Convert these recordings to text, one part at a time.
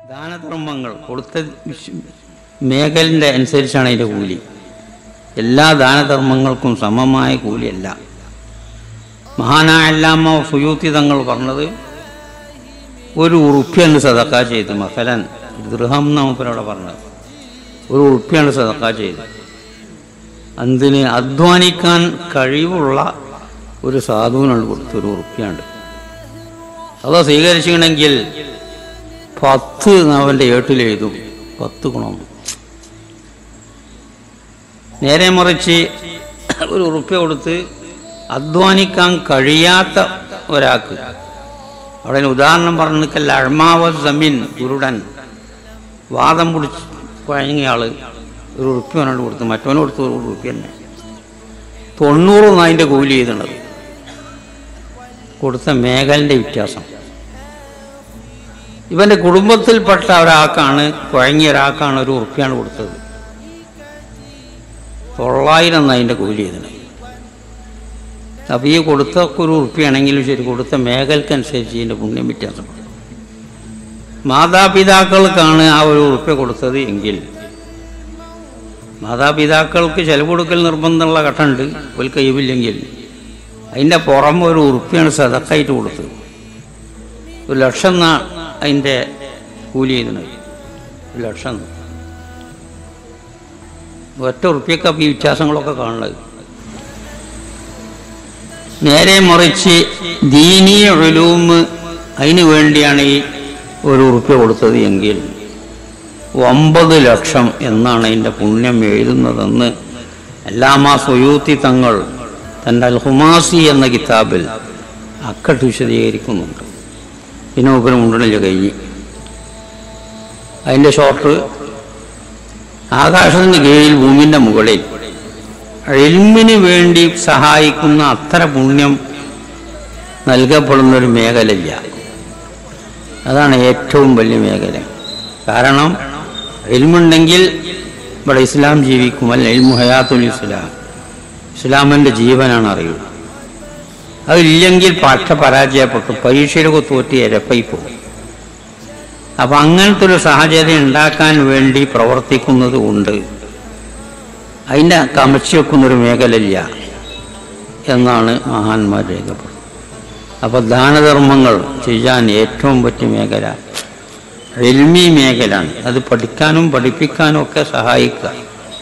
ദാനധർമ്മങ്ങൾ കൊടുത്ത വിശ്- മേഖലിൻ്റെ അനുസരിച്ചാണ് അതിൻ്റെ കൂലി എല്ലാ ദാനധർമ്മങ്ങൾക്കും സമമായ കൂലിയല്ല മഹാനായ അല്ലാമ സുയൂത്തി തങ്ങൾ പറഞ്ഞത് ഒരു ഉറുപ്പ്യാണ് സദക്ക ചെയ്ത് മസലൻ ദൃഹം നമുക്കനോട് പറഞ്ഞത് ഒരു ഉറുപ്പ്യാണ് സദക്ക ചെയ്ത് അതിന് അധ്വാനിക്കാൻ കഴിവുള്ള ഒരു സാധുവിനാണ് കൊടുത്ത ഒരു ഉറുപ്പ്യാണ്ട് അത് സ്വീകരിച്ചിട്ടുണ്ടെങ്കിൽ പത്ത് അവൻ്റെ ഏട്ടിലെഴുതും പത്ത് ഗുണം നേരെ മറിച്ച് ഒരു ഉറുപ്പ്യ കൊടുത്ത് അധ്വാനിക്കാൻ കഴിയാത്ത ഒരാൾക്ക് അവിടെ ഒരു ഉദാഹരണം പറഞ്ഞിക്കല്ല അഴമാവ ജമീൻ ഗുരുടൻ വാദം പിടിച്ച് കുഴങ്ങിയ ആള് ഒരു ഉറുപ്പ്യവനോട് കൊടുത്തു മറ്റവന് കൊടുത്തു ഒരു ഉറുപ്പ്യ തന്നെ തൊണ്ണൂറ് അതിൻ്റെ കൂലി ചെയ്തിട്ടുള്ളത് കൊടുത്ത മേഖലിൻ്റെ വ്യത്യാസം ഇവന്റെ കുടുംബത്തിൽപ്പെട്ട ഒരാൾക്കാണ് കുഴങ്ങിയ ഒരാൾക്കാണ് ഒരു ഉറുപ്പ്യാണ് കൊടുത്തത് തൊള്ളായിരം എന്നാ അതിൻ്റെ കൂലി ചെയ്തത് അപ്പം ഈ കൊടുത്ത ഒരു ഉറുപ്പ്യാണെങ്കിലും ശരി കൊടുത്ത മേഖലക്കനുസരിച്ച് ഇതിൻ്റെ പുണ്യം വ്യത്യാസപ്പെടും മാതാപിതാക്കൾക്കാണ് ആ ഒരു ഉറുപ്പ്യ കൊടുത്തത് എങ്കിൽ മാതാപിതാക്കൾക്ക് ചെലവ് കൊടുക്കൽ നിർബന്ധമുള്ള ഘട്ടമുണ്ട് ഒരു കഴിവില്ലെങ്കിൽ അതിൻ്റെ പുറമെ ഒരു ഉറുപ്പ്യാണ് സതക്കായിട്ട് കൊടുത്തത് ഒരു ലക്ഷം എന്നാ അതിൻ്റെ കൂലി ചെയ്യുന്നത് ഒരു ലക്ഷം എന്ന്. ഒറ്റ ഉറുപ്പ്യക്ക് അപ്പം ഈ വ്യത്യാസങ്ങളൊക്കെ കാണുന്നത് നേരെ മറിച്ച് ദീനീ ഒലൂമ് അതിന് വേണ്ടിയാണ് ഈ ഒരു ഉറുപ്പ്യ കൊടുത്തത് എങ്കിൽ ഒമ്പത് ലക്ഷം എന്നാണ് അതിൻ്റെ പുണ്യം എഴുതുന്നതെന്ന് അല്ലാമ സുയൂത്തി തങ്ങൾ തൻ്റെ അൽ ഹുമാസി എന്ന കിതാബിൽ അക്കട്ട് വിശദീകരിക്കുന്നുണ്ട് പിന്നെ ഉപരി മുണ്ടണില്ല കഴിഞ്ഞ് അതിൻ്റെ ഷോർട്ട് ആകാശത്തിന് കീഴിൽ ഭൂമിൻ്റെ മുകളിൽ എൽമിന് വേണ്ടി സഹായിക്കുന്ന അത്ര പുണ്യം നൽകപ്പെടുന്ന ഒരു മേഖലയില്ല അതാണ് ഏറ്റവും വലിയ മേഖല കാരണം എൽമുണ്ടെങ്കിൽ ഇവിടെ ഇസ്ലാം ജീവിക്കും അല്ല എൽമു ഹയാത്തുൽ ഇസ്ലാം ഇസ്ലാമിൻ്റെ ജീവനാണ് അറിയുക അതില്ലെങ്കിൽ പാഠ പരാജയപ്പെട്ടു പരീക്ഷയിലൊക്കെ തോറ്റി ഇരപ്പായി പോകും അപ്പം അങ്ങനത്തെ ഒരു സാഹചര്യം ഉണ്ടാക്കാൻ വേണ്ടി പ്രവർത്തിക്കുന്നത് കൊണ്ട് അതിൻ്റെ കമച്ചു വെക്കുന്നൊരു മേഖലയില്ല എന്നാണ് മഹാന്മാർ രേഖപ്പെടുന്നത് അപ്പോൾ ദാനധർമ്മങ്ങൾ ചെയ്യാൻ ഏറ്റവും പറ്റിയ മേഖല എൽമി മേഖലയാണ് അത് പഠിക്കാനും പഠിപ്പിക്കാനും ഒക്കെ സഹായിക്കുക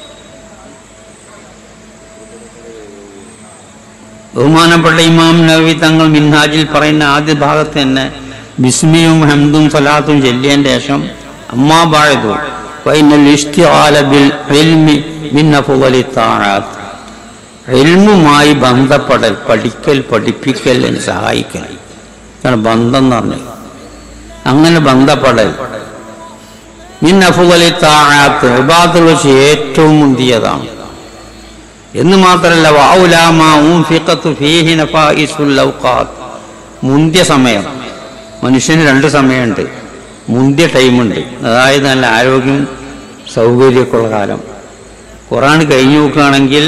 ബഹുമാനപ്പെട്ട ഇമാം നബി തങ്ങൾ മിൻഹാജിൽ പറയുന്ന ആദ്യ ഭാഗത്ത് തന്നെ ബിസ്മിയും ഹംദും സലാത്തും ചെല്ലിയതിൻ്റെ ശേഷം അമ്മാ ബാഴതു വൈനൽ ഇഷ്തിആല ബിൽ ഇൽമി മിൻ അഫ്ളലി താആത്ത് ഇൽമുമായി ബന്ധപ്പെടൽ പഠിക്കൽ പഠിപ്പിക്കൽ എന്ന് സഹായിക്കൽ ഇതാണ് ബന്ധം എന്ന് പറഞ്ഞത് അങ്ങനെ ബന്ധപ്പെടൽ മിൻ അഫ്ളലി താആത്ത് ഇബാദത്തിൽ വെച്ച് ഏറ്റവും മുന്തിയതാണ് എന്ന് മാത്രമല്ല വാവുലാമാ ഉൻഫിഖത്തു ഫീഹി നഫായിസുൽ ഔഖാത്ത് മുന്തിയ സമയം മനുഷ്യന് രണ്ട് സമയമുണ്ട് മുന്തിയ ടൈമുണ്ട് അതായത് നല്ല ആരോഗ്യം സൗകര്യമൊക്കെ ഉള്ള കാലം ഖുറാൻ കഴിഞ്ഞു നോക്കുകയാണെങ്കിൽ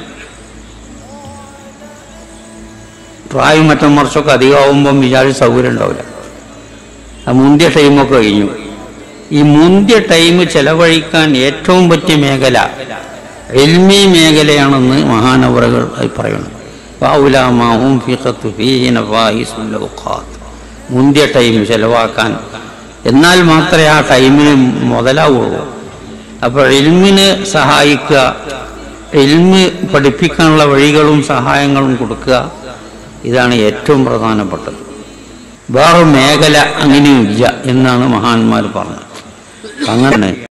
പ്രായം മറ്റും മറിച്ചൊക്കെ അധികമാകുമ്പം വിചാരിച്ച സൗകര്യം ഉണ്ടാവില്ല ആ മുന്തിയ ടൈമൊക്കെ കഴിഞ്ഞു ഈ മുന്തിയ ടൈം ചെലവഴിക്കാൻ ഏറ്റവും പറ്റിയ മേഖല എൽമി മേഖലയാണെന്ന് മഹാനവറുകൾ പറയുന്നു പാവുലാമാവും ഫിഖത്തു ഫീഹി നഫായിസുൽ ഔഖാത്ത് മുന്തിയ ടൈം ചെലവാക്കാൻ എന്നാൽ മാത്രമേ ആ ടൈമിന് മുതലാവുള്ളൂ അപ്പോൾ എൽമിന് സഹായിക്കുക എൽമ് പഠിപ്പിക്കാനുള്ള വഴികളും സഹായങ്ങളും കൊടുക്കുക ഇതാണ് ഏറ്റവും പ്രധാനപ്പെട്ടത് വേറെ മേഖല അങ്ങനെയില്ല എന്നാണ് മഹാന്മാർ പറഞ്ഞത് അങ്ങനെ